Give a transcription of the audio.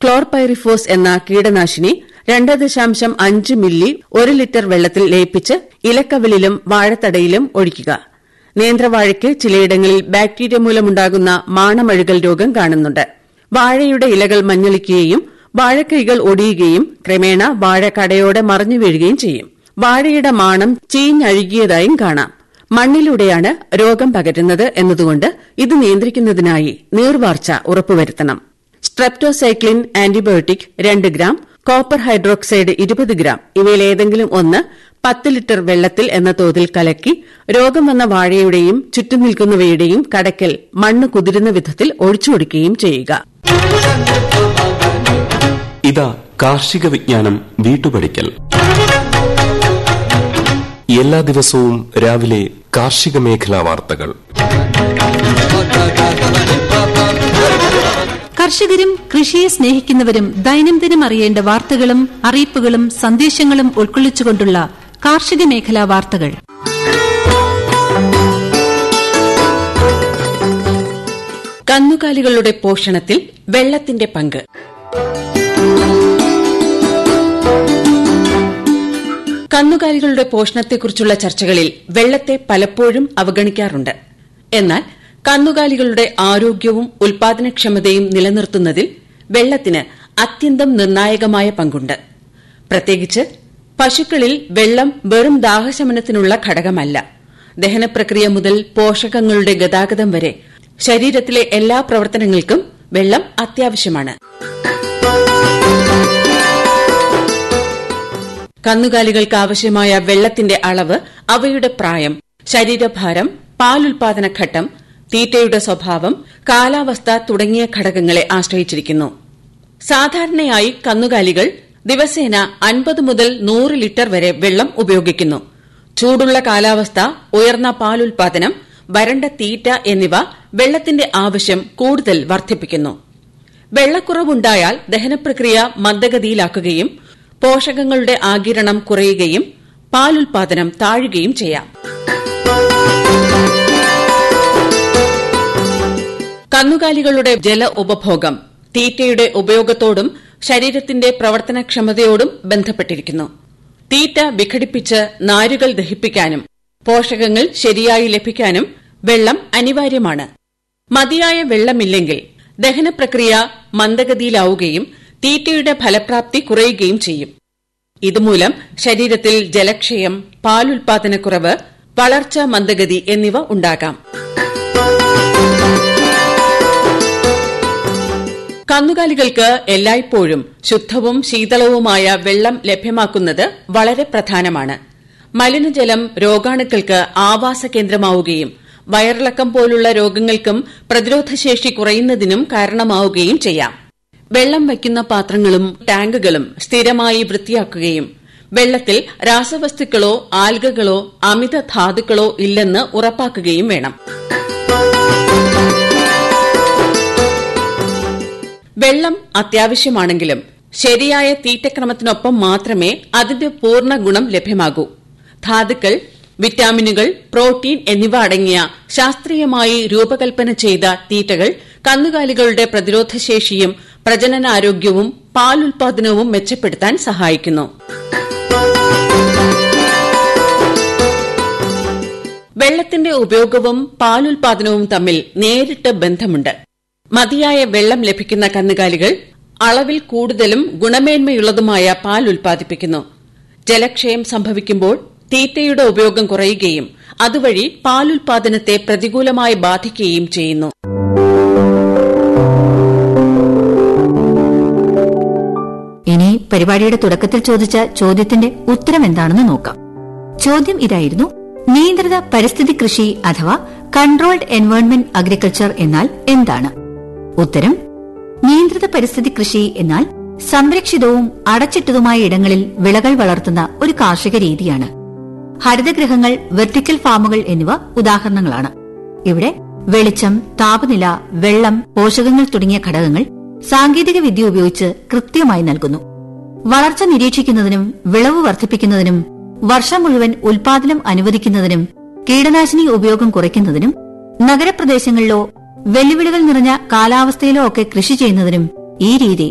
chlorpyrifos എന്ന കീടനാശിനി രണ്ട് ദശാംശം അഞ്ച് മില്ലി ഒരു ലിറ്റർ വെള്ളത്തിൽ ലയിപ്പിച്ച് ഇലക്കവലിലും വാഴത്തടയിലും ഒഴിക്കുക നേന്ത്രവാഴയ്ക്ക് ചിലയിടങ്ങളിൽ ബാക്ടീരിയ മൂലമുണ്ടാകുന്ന മാണമഴുകൽ രോഗം കാണുന്നുണ്ട് വാഴയുടെ ഇലകൾ മഞ്ഞളിക്കുകയും വാഴക്കൈകൾ ഒടിയുകയും ക്രമേണ വാഴ കടയോടെ മറിഞ്ഞു വീഴുകയും ചെയ്യും വാഴയുടെ മാണം ചീഞ്ഞഴുകിയതായും കാണാം മണ്ണിലൂടെയാണ് രോഗം പകരുന്നത് എന്നതുകൊണ്ട് ഇത് നിയന്ത്രിക്കുന്നതിനായി നീർവാർച്ച ഉറപ്പുവരുത്തണം സ്ട്രെപ്റ്റോസൈക്ലിൻ ആന്റിബയോട്ടിക് രണ്ട് ഗ്രാം കോപ്പർ ഹൈഡ്രോക്സൈഡ് ഇരുപത് ഗ്രാം ഇവയിലേതെങ്കിലും ഒന്ന് പത്ത് ലിറ്റർ വെള്ളത്തിൽ എന്ന തോതിൽ കലക്കി രോഗം വന്ന വാഴയുടെയും ചുറ്റും നിൽക്കുന്നവയുടെയും കടക്കൽ മണ്ണ് കുതിരുന്ന വിധത്തിൽ ഒഴിച്ചുകൊടുക്കുകയും ചെയ്യുക ഇതാ കാർഷിക വിജ്ഞാനം വീട്ടുപടിക്കൽ എല്ലാ ദിവസവും രാവിലെ കാർഷിക മേഖലാ വാർത്തകൾ കർഷകരും കൃഷിയെ സ്നേഹിക്കുന്നവരും ദൈനംദിനം അറിയേണ്ട വാർത്തകളും അറിയിപ്പുകളും സന്ദേശങ്ങളും ഉൾക്കൊള്ളിച്ചുകൊണ്ടുള്ള കാർഷിക മേഖലാ വാർത്തകൾ കന്നുകാലികളുടെ പോഷണത്തിൽ വെള്ളത്തിന്റെ പങ്ക് കന്നുകാലികളുടെ പോഷണത്തെക്കുറിച്ചുള്ള ചർച്ചകളിൽ വെള്ളത്തെ പലപ്പോഴും അവഗണിക്കാറുണ്ട് എന്നാൽ കന്നുകാലികളുടെ ആരോഗ്യവും ഉൽപാദനക്ഷമതയും നിലനിർത്തുന്നതിൽ വെള്ളത്തിന് അത്യന്തം നിർണായകമായ പങ്കുണ്ട് പ്രത്യേകിച്ച് പശുക്കളിൽ വെള്ളം വെറും ദാഹശമനത്തിനുള്ള ഘടകമല്ല ദഹനപ്രക്രിയ മുതൽ പോഷകങ്ങളുടെ ഗതാഗതം വരെ ശരീരത്തിലെ എല്ലാ പ്രവർത്തനങ്ങൾക്കും വെള്ളം അത്യാവശ്യമാണ് കന്നുകാലികൾക്ക് ആവശ്യമായ വെള്ളത്തിന്റെ അളവ് അവയുടെ പ്രായം ശരീരഭാരം പാലുൽപാദന ഘട്ടം തീറ്റയുടെ സ്വഭാവം കാലാവസ്ഥ തുടങ്ങിയ ഘടകങ്ങളെ ആശ്രയിച്ചിരിക്കുന്നു സാധാരണയായി കന്നുകാലികൾ ദിവസേന അൻപത് മുതൽ നൂറ് ലിറ്റർ വരെ വെള്ളം ഉപയോഗിക്കുന്നു ചൂടുള്ള കാലാവസ്ഥ ഉയർന്ന പാലുൽപാദനം വരണ്ട തീറ്റ എന്നിവ വെള്ളത്തിന്റെ ആവശ്യം കൂടുതൽ വർദ്ധിപ്പിക്കുന്നു വെള്ളക്കുറവുണ്ടായാൽ ദഹനപ്രക്രിയ മന്ദഗതിയിലാക്കുകയും പോഷകങ്ങളുടെ ആകിരണം കുറയുകയും പാലുൽപാദനം താഴുകയും ചെയ്യാം കന്നുകാലികളുടെ ജല ഉപഭോഗം തീറ്റയുടെ ഉപയോഗത്തോടും ശരീരത്തിന്റെ പ്രവർത്തനക്ഷമതയോടും ബന്ധപ്പെട്ടിരിക്കുന്നു തീറ്റ വിഘടിപ്പിച്ച് നാരുകൾ ദഹിപ്പിക്കാനും പോഷകങ്ങൾ ശരിയായി ലഭിക്കാനും വെള്ളം അനിവാര്യമാണ് മതിയായ വെള്ളമില്ലെങ്കിൽ ദഹനപ്രക്രിയ മന്ദഗതിയിലാവുകയും തീറ്റയുടെ ഫലപ്രാപ്തി കുറയുകയും ചെയ്യും ഇതുമൂലം ശരീരത്തിൽ ജലക്ഷയം പാലുൽപാദനക്കുറവ് വളർച്ച മന്ദഗതി എന്നിവ ഉണ്ടാകാം കന്നുകാലികൾക്ക് എല്ലായ്പ്പോഴും ശുദ്ധവും ശീതളവുമായ വെള്ളം ലഭ്യമാക്കുന്നത് വളരെ പ്രധാനമാണ് മലിനജലം രോഗാണുക്കൾക്ക് ആവാസ കേന്ദ്രമാവുകയും വയറിളക്കം പോലുള്ള രോഗങ്ങൾക്കും പ്രതിരോധശേഷി കുറയുന്നതിനും കാരണമാവുകയും ചെയ്യാം വെള്ളം വയ്ക്കുന്ന പാത്രങ്ങളും ടാങ്കുകളും സ്ഥിരമായി വൃത്തിയാക്കുകയും വെള്ളത്തിൽ രാസവസ്തുക്കളോ ആൽഗകളോ അമിത ധാതുക്കളോ ഇല്ലെന്ന് ഉറപ്പാക്കുകയും വേണം വെള്ളം അത്യാവശ്യമാണെങ്കിലും ശരിയായ തീറ്റക്രമത്തിനൊപ്പം മാത്രമേ അതിന്റെ പൂർണ്ണ ഗുണം ലഭ്യമാകൂ ധാതുക്കൾ വിറ്റാമിനുകൾ പ്രോട്ടീൻ എന്നിവ അടങ്ങിയ ശാസ്ത്രീയമായി രൂപകൽപ്പന ചെയ്ത തീറ്റകൾ കന്നുകാലികളുടെ പ്രതിരോധശേഷിയും പ്രജനനാരോഗ്യവും പാലുൽപാദനവും മെച്ചപ്പെടുത്താൻ സഹായിക്കുന്നു വെള്ളത്തിന്റെ ഉപയോഗവും പാലുൽപാദനവും തമ്മിൽ നേരിട്ട് ബന്ധമുണ്ട് മതിയായ വെള്ളം ലഭിക്കുന്ന കന്നുകാലികൾ അളവിൽ കൂടുതലും ഗുണമേന്മയുള്ളതുമായ പാൽ ഉൽപ്പാദിപ്പിക്കുന്നു ജലക്ഷയം സംഭവിക്കുമ്പോൾ തീറ്റയുടെ ഉപയോഗം കുറയുകയും അതുവഴി പാലുൽപാദനത്തെ പ്രതികൂലമായി ബാധിക്കുകയും ചെയ്യുന്നു ഇനി പരിപാടിയുടെ തുടക്കത്തിൽ ചോദിച്ച ചോദ്യത്തിന്റെ ഉത്തരം എന്താണെന്ന് നോക്കാം ചോദ്യം ഇതായിരുന്നു നിയന്ത്രിത പരിസ്ഥിതി കൃഷി അഥവാ കൺട്രോൾഡ് എൻവയോൺമെന്റ് അഗ്രികൾച്ചർ എന്നാൽ എന്താണ് ഉത്തരം നിയന്ത്രിത പരിസ്ഥിതി കൃഷി എന്നാൽ സംരക്ഷിതവും അടച്ചിട്ടതുമായ ഇടങ്ങളിൽ വിളകൾ വളർത്തുന്ന ഒരു കാർഷിക രീതിയാണ് ഹരിതഗൃഹങ്ങൾ വെർട്ടിക്കൽ ഫാമുകൾ എന്നിവ ഉദാഹരണങ്ങളാണ് ഇവിടെ വെളിച്ചം താപനില വെള്ളം പോഷകങ്ങൾ തുടങ്ങിയ ഘടകങ്ങൾ സാങ്കേതിക വിദ്യ ഉപയോഗിച്ച് കൃത്യമായി നൽകുന്നു വളർച്ച നിരീക്ഷിക്കുന്നതിനും വിളവ് വർദ്ധിപ്പിക്കുന്നതിനും വർഷം മുഴുവൻ ഉൽപാദനം അനുവദിക്കുന്നതിനും കീടനാശിനി ഉപയോഗം കുറയ്ക്കുന്നതിനും നഗരപ്രദേശങ്ങളിലോ വെല്ലുവിളികൾ നിറഞ്ഞ കാലാവസ്ഥയിലോ ഒക്കെ കൃഷി ചെയ്യുന്നതിനും ഈ രീതി